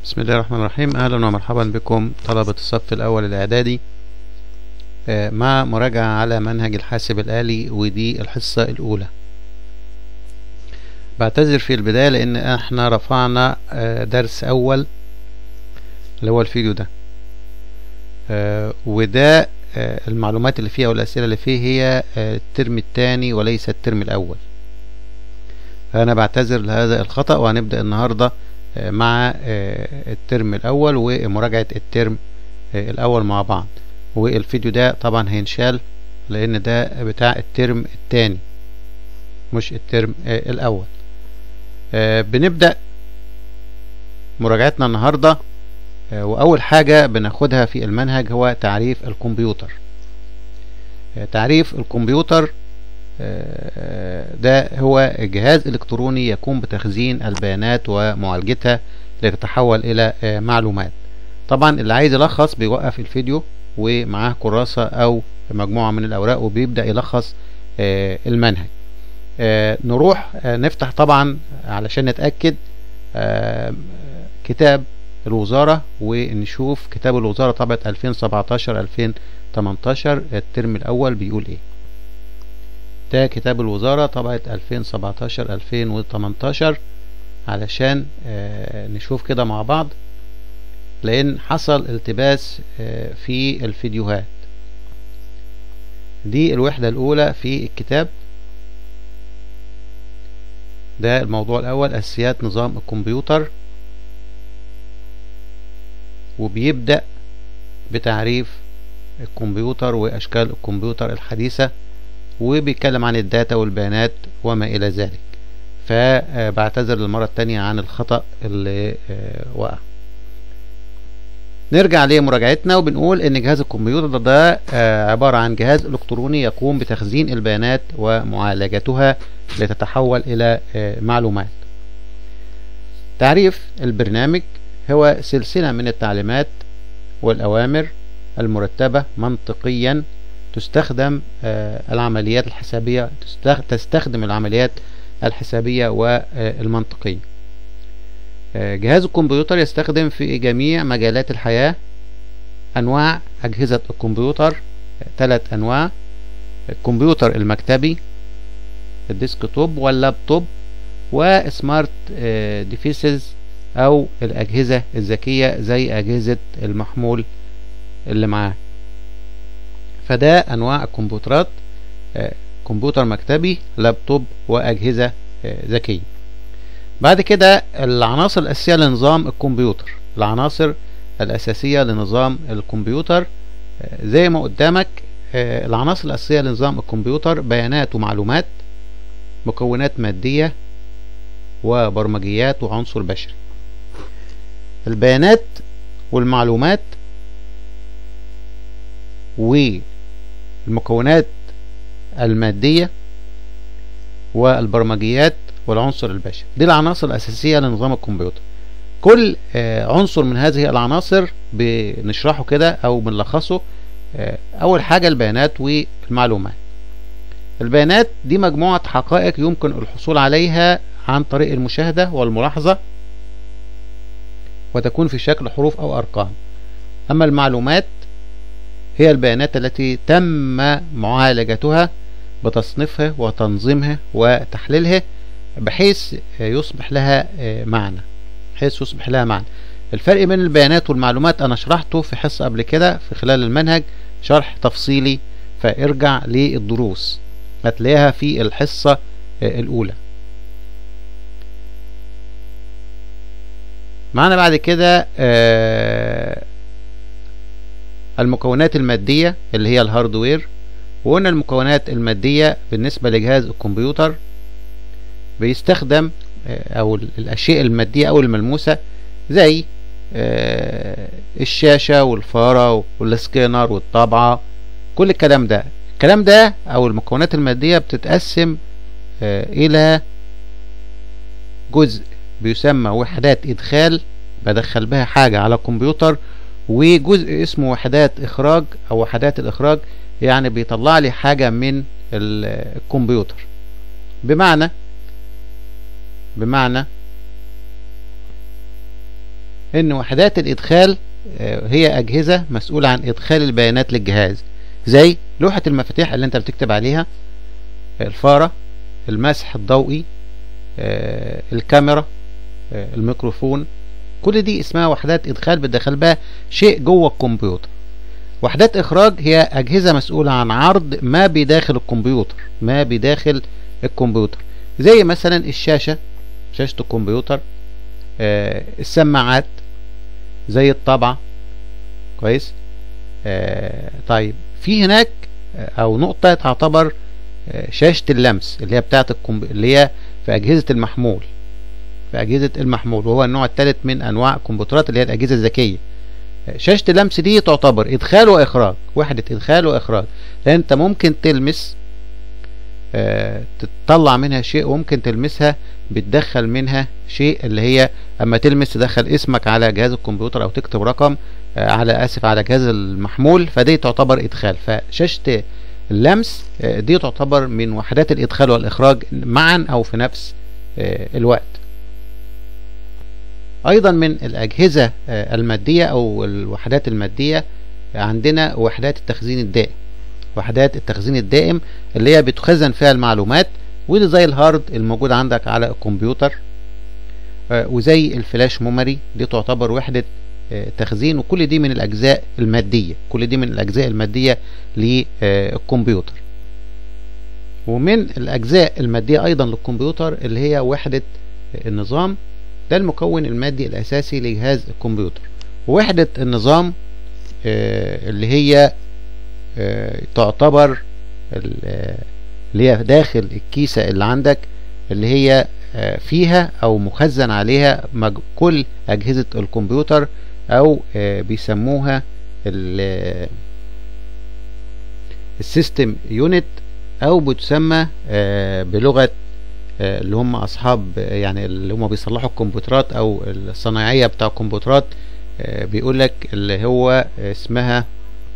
بسم الله الرحمن الرحيم اهلا ومرحبا بكم طلبة الصف الاول الاعدادي آه، مع مراجعة على منهج الحاسب الآلي ودي الحصة الاولى بعتذر في البداية لان احنا رفعنا آه، درس اول اللي هو الفيديو ده آه، وده آه، المعلومات اللي فيها والاسئلة اللي فيه هي آه، الترم الثاني وليس الترم الاول انا بعتذر لهذا الخطأ وهنبدأ النهاردة آه، مع آه، الترم الاول ومراجعة الترم آه، الاول مع بعض والفيديو ده طبعا هينشال لان ده بتاع الترم الثاني مش الترم آه، الاول آه، بنبدأ مراجعتنا النهاردة آه، واول حاجة بناخدها في المنهج هو تعريف الكمبيوتر آه، تعريف الكمبيوتر آه، ده هو جهاز إلكتروني يقوم بتخزين البيانات ومعالجتها لتتحول إلى آه، معلومات طبعا اللي عايز يلخص بيوقف الفيديو ومعاه كراسة أو مجموعة من الأوراق وبيبدأ يلخص آه، المنهج آه، نروح آه، نفتح طبعا علشان نتأكد آه، كتاب الوزارة ونشوف كتاب الوزارة طبعة 2017 2018 الترم الأول بيقول إيه ده كتاب الوزارة طبعة 2017 2018 علشان آه، نشوف كده مع بعض لأن حصل التباس آه، في الفيديوهات دي الوحدة الأولى في الكتاب ده الموضوع الأول أساسيات نظام الكمبيوتر وبيبدأ بتعريف الكمبيوتر وأشكال الكمبيوتر الحديثة وبيتكلم عن الداتا والبيانات وما إلى ذلك فبعتذر للمرة التانية عن الخطأ اللي آه، وقع نرجع لمراجعتنا وبنقول ان جهاز الكمبيوتر ده آه، عبارة عن جهاز الكتروني يقوم بتخزين البيانات ومعالجتها لتتحول الى آه، معلومات تعريف البرنامج هو سلسلة من التعليمات والأوامر المرتبة منطقيا تستخدم آه، العمليات الحسابية تستخ- تستخدم العمليات الحسابية والمنطقية آه، جهاز الكمبيوتر يستخدم في جميع مجالات الحياة أنواع أجهزة الكمبيوتر ثلاث أنواع الكمبيوتر المكتبي الديسكتوب واللابتوب وسمارت ديفيسز أو الأجهزة الذكية زي أجهزة المحمول اللي معاه فده أنواع الكمبيوترات آه، كمبيوتر مكتبي لابتوب وأجهزة آه، ذكية بعد كده العناصر الأساسية لنظام الكمبيوتر العناصر الأساسية لنظام الكمبيوتر آه، زي ما قدامك آه، العناصر الأساسية لنظام الكمبيوتر بيانات ومعلومات مكونات مادية وبرمجيات وعنصر بشري البيانات والمعلومات والمكونات المادية والبرمجيات والعنصر البشري دي العناصر الأساسية لنظام الكمبيوتر كل آه، عنصر من هذه العناصر بنشرحه كده أو بنلخصه آه، أول حاجة البيانات والمعلومات البيانات دي مجموعة حقائق يمكن الحصول عليها عن طريق المشاهدة والملاحظة وتكون في شكل حروف أو أرقام أما المعلومات هي البيانات التي تم معالجتها بتصنيفها وتنظيمها وتحليلها بحيث يصبح لها معنى بحيث يصبح لها معنى الفرق بين البيانات والمعلومات أنا شرحته في حصة قبل كده في خلال المنهج شرح تفصيلي فارجع للدروس هتلاقيها في الحصة الأولى معنا بعد كده آه، المكونات المادية اللي هي الهاردوير وقلنا المكونات المادية بالنسبة لجهاز الكمبيوتر بيستخدم آه، أو الأشياء المادية أو الملموسة زي آه، الشاشة والفارة والسكانر والطابعة كل الكلام ده الكلام ده أو المكونات المادية بتتقسم آه، إلى جزء بيسمى وحدات إدخال بدخل بها حاجة على الكمبيوتر وجزء اسمه وحدات إخراج أو وحدات الإخراج يعني بيطلع لي حاجة من ال- الكمبيوتر بمعنى بمعنى ان وحدات الادخال هي اجهزة مسؤولة عن ادخال البيانات للجهاز زي لوحة المفاتيح اللي انت بتكتب عليها الفارة المسح الضوئي الكاميرا الميكروفون كل دي اسمها وحدات ادخال بتدخل بها شيء جوه الكمبيوتر وحدات اخراج هي اجهزة مسؤولة عن عرض ما بداخل الكمبيوتر ما بداخل الكمبيوتر زي مثلا الشاشة شاشة الكمبيوتر آه السماعات زي الطبعة كويس آه طيب في هناك او نقطة تعتبر آه شاشة اللمس اللي هي بتاعت الكمب... اللي هي في اجهزة المحمول في اجهزة المحمول وهو النوع الثالث من انواع الكمبيوترات اللي هي الاجهزة الذكية شاشة اللمس دي تعتبر ادخال واخراج وحدة ادخال واخراج لان انت ممكن تلمس آه تطلع منها شيء وممكن تلمسها بتدخل منها شيء اللي هي اما تلمس تدخل اسمك على جهاز الكمبيوتر او تكتب رقم آه على اسف على جهاز المحمول فدي تعتبر ادخال فشاشة اللمس آه دي تعتبر من وحدات الادخال والاخراج معا او في نفس الوقت ايضا من الاجهزة المادية او الوحدات المادية عندنا وحدات التخزين الدائم وحدات التخزين الدائم اللي هي بتخزن فيها المعلومات ودي زي الهارد الموجود عندك على الكمبيوتر وزي الفلاش ميموري دي تعتبر وحدة تخزين وكل دي من الاجزاء المادية كل دي من الاجزاء المادية للكمبيوتر ومن الاجزاء المادية ايضا للكمبيوتر اللي هي وحدة النظام ده المكون المادي الاساسي لجهاز الكمبيوتر وحدة النظام اللي هي تعتبر اللي هي داخل الكيسة اللي عندك اللي هي فيها او مخزن عليها كل اجهزة الكمبيوتر او بيسموها السيستم يونت او بتسمى بلغة اللي هم اصحاب يعني اللي هم بيصلحوا الكمبيوترات او الصنايعية بتاع الكمبيوترات بيقول لك اللي هو اسمها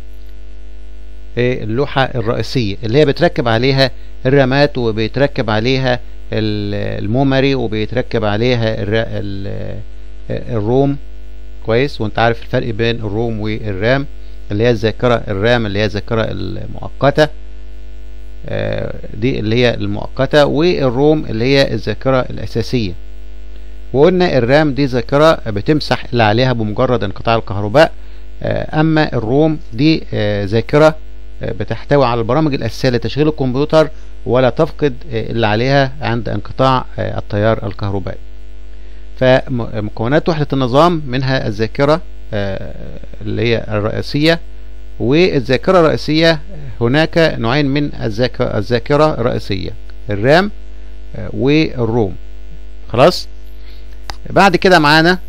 اللوحة الرئيسية اللي هي بتركب عليها الرامات وبيتركب عليها الميموري وبيتركب عليها الروم كويس وانت عارف الفرق بين الروم والرام اللي هي الذاكرة الرام اللي هي الذاكرة المؤقتة دي اللي هي المؤقتة والروم اللي هي الذاكرة الأساسية وقلنا الرام دي ذاكرة بتمسح اللي عليها بمجرد انقطاع الكهرباء أما الروم دي ذاكرة بتحتوي على البرامج الأساسية لتشغيل الكمبيوتر ولا تفقد اللي عليها عند انقطاع التيار الكهربائي فمكونات وحدة النظام منها الذاكرة اللي هي الرئيسية والذاكرة الرئيسية هناك نوعين من الذاكرة الرئيسية الرام والروم خلاص بعد كده معانا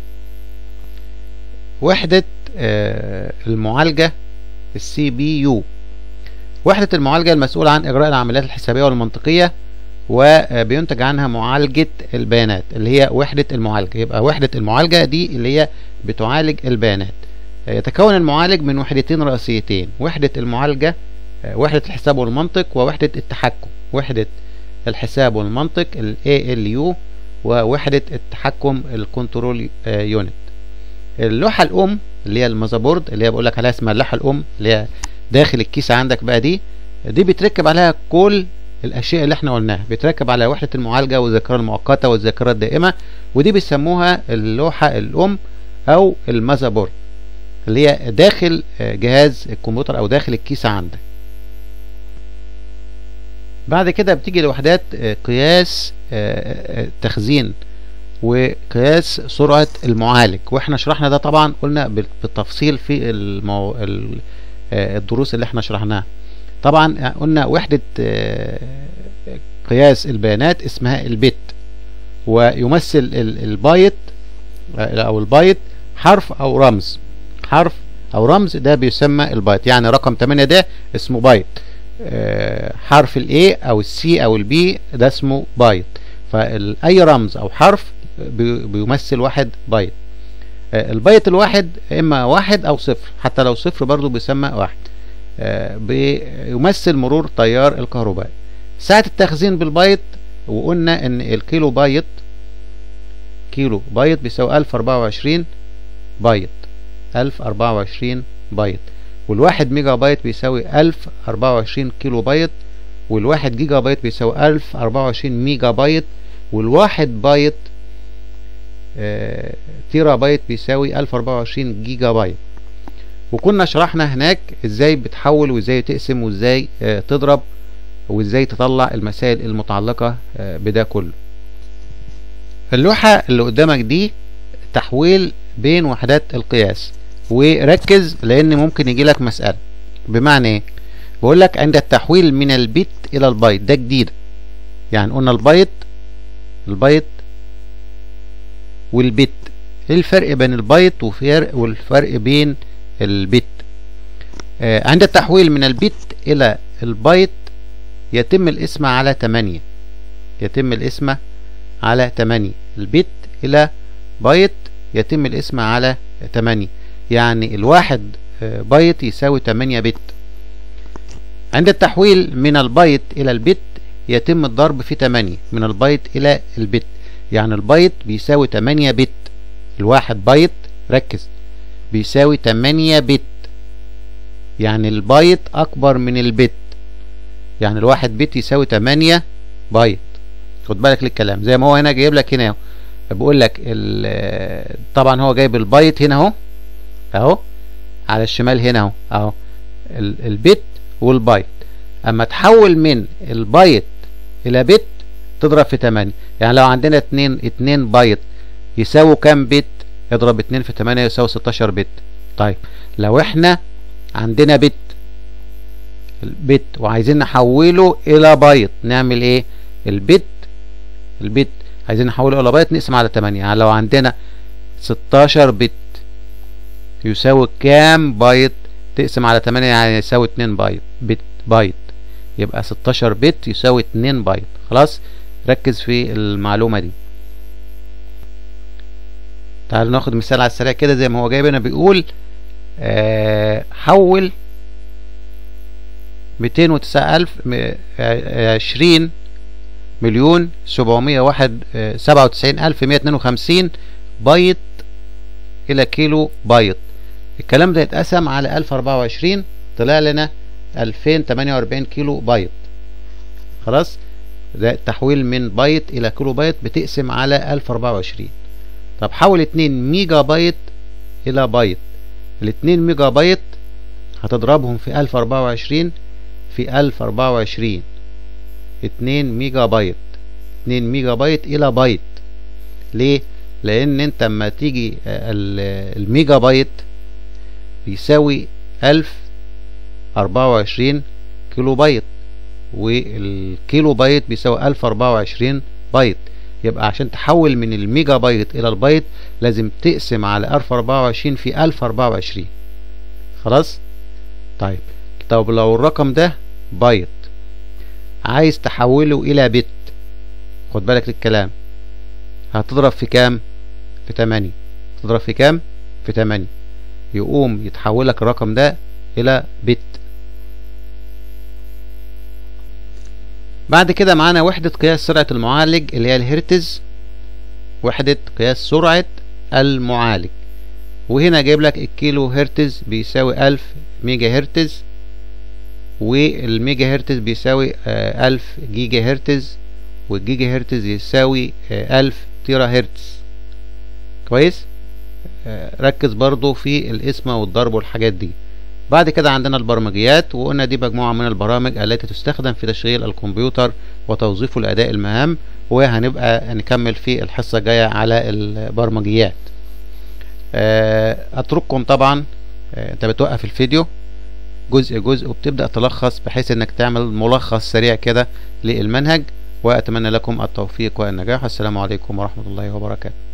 وحدة المعالجة السي بي يو وحدة المعالجة المسؤولة عن إجراء العمليات الحسابية والمنطقية وبينتج عنها معالجة البيانات اللي هي وحدة المعالجة يبقى وحدة المعالجة دي اللي هي بتعالج البيانات يتكون المعالج من وحدتين رئيسيتين وحدة المعالجة وحدة الحساب والمنطق ووحدة التحكم وحدة الحساب والمنطق ال ALU ووحدة التحكم الكنترول يونت اللوحة الأم اللي هي المذابورد اللي هي بقول لك عليها اسمها اللوحة الأم اللي هي داخل الكيسة عندك بقى دي دي بيتركب عليها كل الأشياء اللي احنا قلناها بيتركب على وحدة المعالجة والذاكرة المؤقتة والذاكرة الدائمة ودي بيسموها اللوحة الأم أو المذابورد اللي هي داخل جهاز الكمبيوتر أو داخل الكيسة عندك بعد كده بتيجي لوحدات قياس تخزين وقياس سرعة المعالج واحنا شرحنا ده طبعا قلنا بالتفصيل في المو... الدروس اللي احنا شرحناها طبعا قلنا وحدة قياس البيانات اسمها البت ويمثل البايت او البايت حرف او رمز حرف او رمز ده بيسمى البايت يعني رقم 8 ده اسمه بايت حرف الاي او السي او البي ده اسمه بايت فاي رمز او حرف بيمثل واحد بايت البايت الواحد اما واحد او صفر حتى لو صفر برضو بيسمى واحد بيمثل مرور تيار الكهرباء ساعة التخزين بالبايت وقلنا ان الكيلو بايت كيلو بايت بيساوي 1024 بايت ألف أربعة وعشرين بايت والواحد ميجا بايت بيساوي ألف أربعة وعشرين كيلو بايت والواحد جيجا بايت بيساوي ألف أربعة وعشرين ميجا بايت والواحد بايت آه تيرا بايت بيساوي ألف أربعة وعشرين جيجا بايت وكنا شرحنا هناك ازاي بتحول وازاي تقسم وازاي آه تضرب وازاي تطلع المسائل المتعلقة آه بده كله اللوحة اللي قدامك دي تحويل بين وحدات القياس وركز لان ممكن يجي لك مسألة بمعنى ايه بقول لك عند التحويل من البيت الى البايت ده جديد يعني قلنا البايت البايت والبيت ايه الفرق بين البايت والفرق بين البيت آه عند التحويل من البيت الى البايت يتم الاسم على 8 يتم الاسم على 8 البيت الى بايت يتم الاسم على 8 يعني الواحد بايت يساوي 8 بت عند التحويل من البايت الى البت يتم الضرب في 8 من البايت الى البت يعني البايت بيساوي 8 بت الواحد بايت ركز بيساوي 8 بت يعني البايت اكبر من البت يعني الواحد بت يساوي 8 بايت خد بالك للكلام زي ما هو هنا جايب لك هنا بقول لك طبعا هو جايب البايت هنا اهو اهو على الشمال هنا اهو اهو البت والبايت اما تحول من البايت الى بت تضرب في 8 يعني لو عندنا 2 2 بايت يساووا كام بت اضرب 2 في 8 يساوي 16 بت طيب لو احنا عندنا بت البت وعايزين نحوله الى بايت نعمل ايه البت البت عايزين نحوله الى بايت نقسم على 8 يعني لو عندنا 16 بت يساوي كام بايت تقسم على 8 يعني يساوي 2 بايت بت بايت يبقى 16 بت يساوي 2 بايت خلاص ركز في المعلومة دي تعالوا ناخد مثال على السريع كده زي ما هو جايب هنا بيقول آه حول 209000 مليون 701 97152 بايت الى كيلو بايت الكلام ده يتقسم على 1024 طلع لنا 2048 كيلو بايت خلاص ده التحويل من بايت الى كيلو بايت بتقسم على 1024 طب حول 2 ميجا بايت الى بايت ال 2 ميجا بايت هتضربهم في 1024 في 1024 2 ميجا بايت 2 ميجا بايت الى بايت ليه لان انت اما تيجي الميجا بايت بيساوي 1024 كيلو بايت والكيلو بايت بيساوي 1024 بايت يبقى عشان تحول من الميجا بايت الى البايت لازم تقسم على 1024 في 1024 خلاص طيب طب لو الرقم ده بايت عايز تحوله الى بت خد بالك للكلام هتضرب في كام في 8 تضرب في كام في 8 يقوم يتحولك الرقم ده الى بت بعد كده معانا وحدة قياس سرعة المعالج اللي هي الهرتز وحدة قياس سرعة المعالج وهنا جايب لك الكيلو هرتز بيساوي ألف ميجا هرتز والميجا هرتز بيساوي ألف جيجا هرتز والجيجا هرتز يساوي ألف تيرا هرتز كويس ركز برضو في الاسم والضرب والحاجات دي بعد كده عندنا البرمجيات وقلنا دي مجموعة من البرامج التي تستخدم في تشغيل الكمبيوتر وتوظيفه لأداء المهام وهنبقى نكمل في الحصة الجاية على البرمجيات أترككم طبعا أنت بتوقف الفيديو جزء جزء وبتبدأ تلخص بحيث انك تعمل ملخص سريع كده للمنهج وأتمنى لكم التوفيق والنجاح السلام عليكم ورحمة الله وبركاته